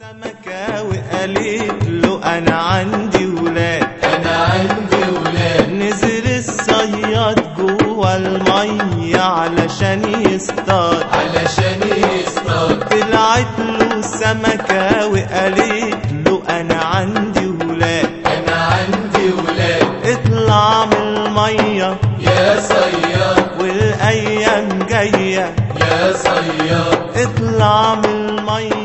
سمكة وقالت له أنا عندي ولاد انا عندي ولاد نزل الصياد جوه المية علشان يصطاد علشان يصطاد طلعت له سمكة وقالت له أنا عندي ولاد انا عندي ولاد اطلع من المية يا صياد والأيام جاية يا صياد اطلع من المية